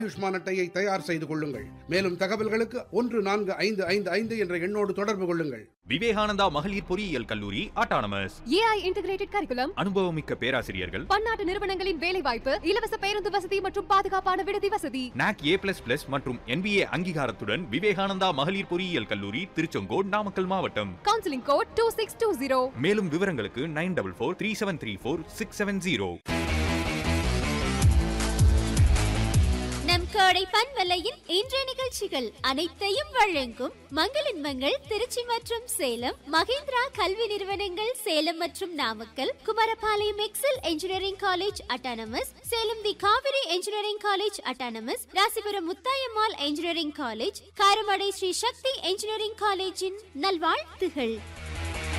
ஆயுஷ்மான் அட்டையை தயார் செய்து கொள்ளுங்கள் மேலும் தகவல்களுக்கு ஒன்று நான்கு ஐந்து ஐந்து ஐந்து என்ற எண்ணோடு தொடர்பு கொள்ளுங்கள் விவேகானந்தா மகளிர் பொறியியல் கல்லூரி ஆட்டானமஸ் ஏஐ இன்டிகிரேட்டட் கரிக்குலம் அனுபவமிக்க பேராசிரியர்கள் பன்னாட்டு நிறுவனங்களின் வேலைவாய்ப்பு இலவச பேருந்து வசதி மற்றும் பாதுகாப்பான விடுதி வசதி நாக் ஏ பிளஸ் பிளஸ் மற்றும் என்பிஏ அங்கீகாரத்துடன் விவேகானந்தா மகளிர் பொறியியல் கல்லூரி திருச்செங்கோடு நாமக்கல் மாவட்டம் counselling code two six two zero மேலும் விவரங்களுக்கு nine double four three seven three four six seven zero நம் கோடை பண்பலையின் இன்றைய நிகழ்ச்சிகள் அனைத்தையும் வழங்கும் மங்களின் மங்கள் திருச்சி மற்றும் சேலம் மகேந்திரா கல்வி நிறுவனங்கள் சேலம் மற்றும் Namakkal Kumarapalayam excel engineering college autonomous Salem the Kaveri engineering college autonomous Rasipuram Muthayammal engineering college Karamadai Sri Sakthi engineering காலேஜின் நல்வாழ்த்துகள்